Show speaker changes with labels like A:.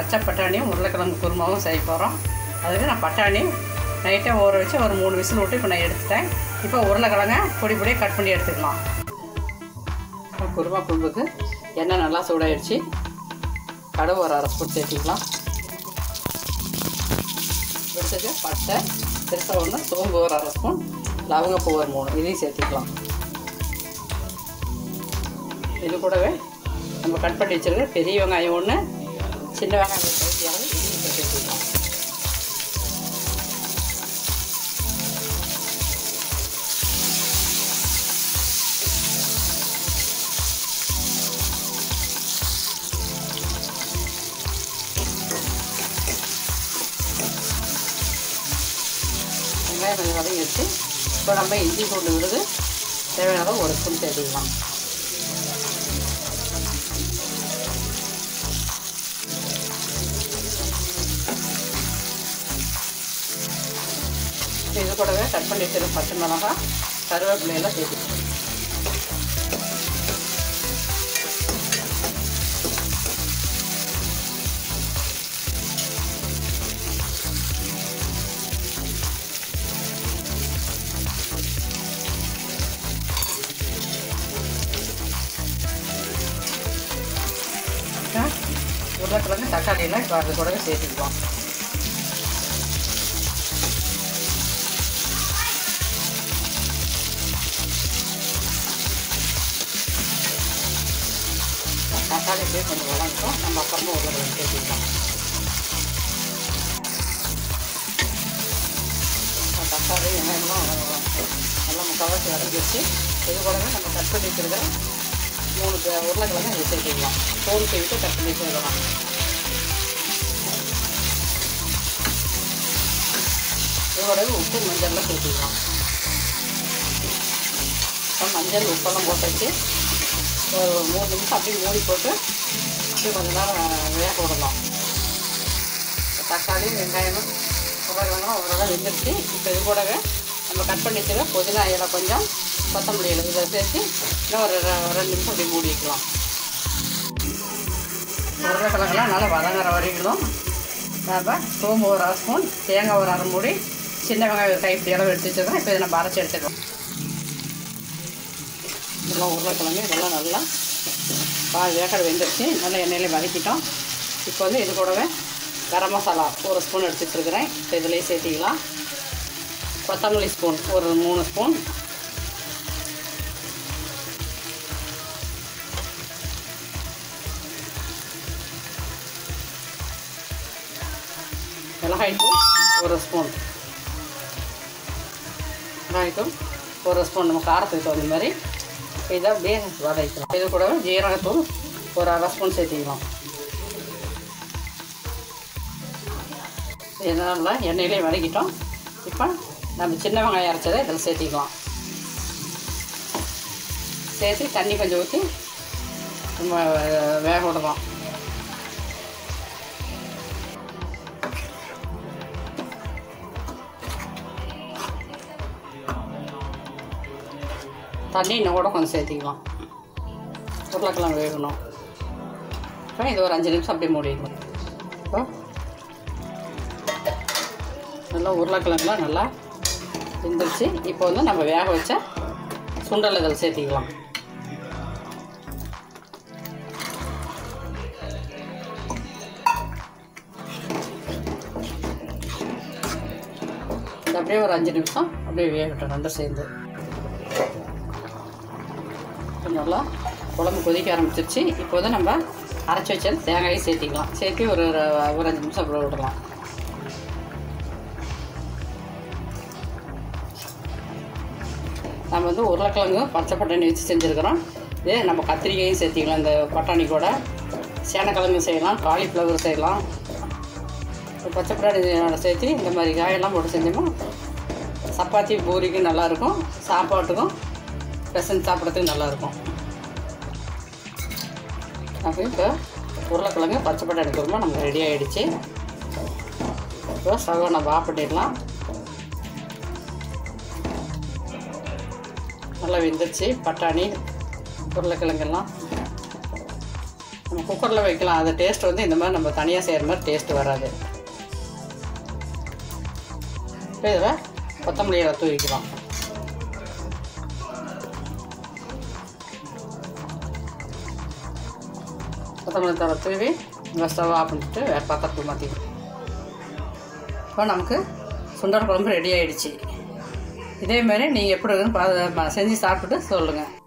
A: பச்சை பட்டாணியும் உருளைக்கிழங்கு குருமாவும் செய்ய போகிறோம் அதுக்கு நான் பட்டாணி நைட்டே ஊற வச்சு ஒரு மூணு விசில் விட்டு இப்போ நான் எடுத்துட்டேன் இப்போ உருளைக்கிழங்க பொடி பொடியாக கட் பண்ணி எடுத்துக்கலாம் இப்போ குருமா குழம்புக்கு எண்ணெய் நல்லா சூடாயிடுச்சு கடுகு ஒரு அரை ஸ்பூன் சேர்த்திக்கலாம் எடுத்துட்டு பட்டை பெருசாக ஒன்று சோம்பு ஒரு அரை ஸ்பூன் லவங்கப்பூ ஒரு மூணு இதையும் சேர்த்திக்கலாம் இது கூடவே நம்ம கட் பண்ணி வச்சிருக்க பெரிய வெங்காயம் ஒன்று சின்ன வெங்காயம் ஒரு கைக்கு அளவு இதையும் இப்போ சேர்த்திக்கலாம் வெங்காயம் கொஞ்சம் வதங்கிடுச்சு இப்போ நம்ம இஞ்சி பூண்டு விழுது தேவையான அளவு ஒரு ஸ்பூன் சேர்த்திக்கலாம் இது கூடவே கட் பண்ணி வச்சிருக்க பச்சை மிளகாய் கருவேப்பிலையெல்லாம் சேர்த்துக்கலாம் உருளைக்கிழங்கு தக்காளியெல்லாம் இப்போ அது கூடவே சேர்த்துக்குவோம் தக்காளி அப்படியே கொஞ்சம் வளர்ந்தோம் நம்ம அப்புறமா உருளைக்கிழங்கு சேர்த்துக்கலாம் தக்காளி வெங்காயம்லாம் நல்லா முக்கால்வாசி வதங்கிடுச்சு இது கூடவே நம்ம கட் பண்ணி வச்சுருக்கிற மூணு பே- உருளைக்கிழங்கு இதை சேர்த்துக்கலாம் தோல் செய்விட்டு கட் பண்ணி வச்சுருக்கலாம் இதோடவே உப்பு மஞ்சள்லாம் சேர்த்துக்கலாம் இப்போ மஞ்சள் உப்பெல்லாம் போட்டாச்சு ஒரு மூணு நிமிஷம் அப்படியே மூடி போட்டு அப்படியே கொஞ்ச நேரம் வேக விடலாம் தக்காளி வெங்காயம் உருளைக்கிழங்குலாம் ஓரளவு வெந்துருச்சு இப்போ இது கூடவே நம்ம கட் பண்ணி வச்சுருக்க புதினா இலை கொஞ்சம் கொத்தமல்லி இலை இதை சேர்த்து இன்னும் ஒரு ரெ- ரெண்டு நிமிஷம் அப்படி மூடி வைக்கலாம் உருளைக்கிழங்குலாம் நல்லா வதங்குற வரைக்கும் நம்ம சோம்பு ஒரு அரை ஸ்பூன் தேங்காய் ஒரு அரை மூடி சின்ன வெங்காயம் ஒரு கைப்பிடி அளவு எடுத்து வச்சுருக்கோம் இப்போ இதை நம்ம அரைச்சி எடுத்துக்கலாம் இதெல்லாம் உருளைக்கிழங்கு இதெல்லாம் நல்லா பால் வேக்கடை வெந்துருச்சு நல்லா எண்ணெயிலே வதக்கிட்டோம் இப்போ வந்து இது கூடவே கரம் மசாலா ஒரு ஸ்பூன் எடுத்து வச்சுருக்கிறேன் இப்போ இதுலேயே சேர்த்திக்கலாம் கொத்தமல்லி ஸ்பூன் ஒரு மூணு ஸ்பூன் மிளகாய்த்தூள் ஒரு ஸ்பூன் மிளகாய்த்தூள் ஒரு ஸ்பூன் நம்ம காரத்துக்கு தகுந்த மாதிரி இதை அப்படியே வதக்கலாம் இது கூட ஜீரகத்தூள் ஒரு அரை ஸ்பூன் சேர்த்திக்கலாம் இதெல்லாம் எண்ணெயிலே வதக்கிட்டோம் இப்போ நம்ம சின்ன வெங்காயம் அரைச்சதை இதில் சேர்த்திக்கலாம் சேர்த்து தண்ணி கொஞ்சம் ஊற்றி நம்ம வேக விடலாம் தண்ணி இன்னும் கூட கொஞ்சம் சேர்த்திக்கலாம் உருளைக்கிழங்கு வேகணும் இப்போ இது ஒரு அஞ்சு நிமிஷம் அப்படியே மூடிடணும் இப்போ நல்லா உருளைக்கிழங்குலாம் நல்லா வெந்துருச்சு இப்போ வந்து நம்ம வேக வச்ச சுண்டல் இதில் சேர்த்திக்கலாம் இது அப்படியே ஒரு அஞ்சு நிமிஷம் அப்படியே வேகட்டும் ரெண்டும் சேர்ந்து இப்போ நல்லா குழம்பு கொதிக்க ஆரம்பிச்சிருச்சு இப்போ வந்து நம்ம அரைச்சி வச்ச தேங்காயும் சேர்த்திக்கலாம் சேர்த்து ஒரு ஒரு- ஒரு அஞ்சு நிமிஷம் அப்படியே விடலாம் நம்ம வந்து உருளைக்கிழங்கு பச்சை பட்டாணி வச்சு செஞ்சுருக்கிறோம் இதே நம்ம கத்திரிக்காயும் சேர்த்திக்கலாம் இந்த பட்டாணி கூட சேனக்கிழங்கு செய்யலாம் காலிஃப்ளவர் செய்யலாம் பச்சை பட்டாணி சேர்த்து இந்த மாதிரி காயெல்லாம் போட்டு செஞ்சோம்னா சப்பாத்தி பூரிக்கும் நல்லாயிருக்கும் சாப்பாட்டுக்கும் பெசன் சாப்பிட்றதுக்கு நல்லாயிருக்கும் அப்போ இப்போ உருளைக்கிழங்கு பச்சை பட்டாணி குருமா நமக்கு ரெடி ஆகிடுச்சு இப்போ ஸ்டவ்வை நம்ம ஆஃப் பண்ணிடலாம் நல்லா வெந்துருச்சு பட்டாணி உருளைக்கிழங்கெல்லாம் நம்ம குக்கரில் வைக்கலாம் அது டேஸ்ட் வந்து இந்த மாதிரி நம்ம தனியாக செய்கிற மாதிரி டேஸ்ட் வராது இப்போ இதில் கொத்தமல்லி இலை தூவிக்கலாம் கொத்தமல்லி தலை தூவி இந்த ஸ்டவ் ஆஃப் பண்ணிட்டு வேறு பாத்திரத்தில் மாற்றிக்கலாம் இப்போ நமக்கு சுண்டல் குழம்பு ரெடி ஆயிடுச்சு இதே மாதிரி நீங்கள் எப்படி இருக்குன்னு பா செஞ்சு சாப்பிட்டுட்டு சொல்லுங்கள்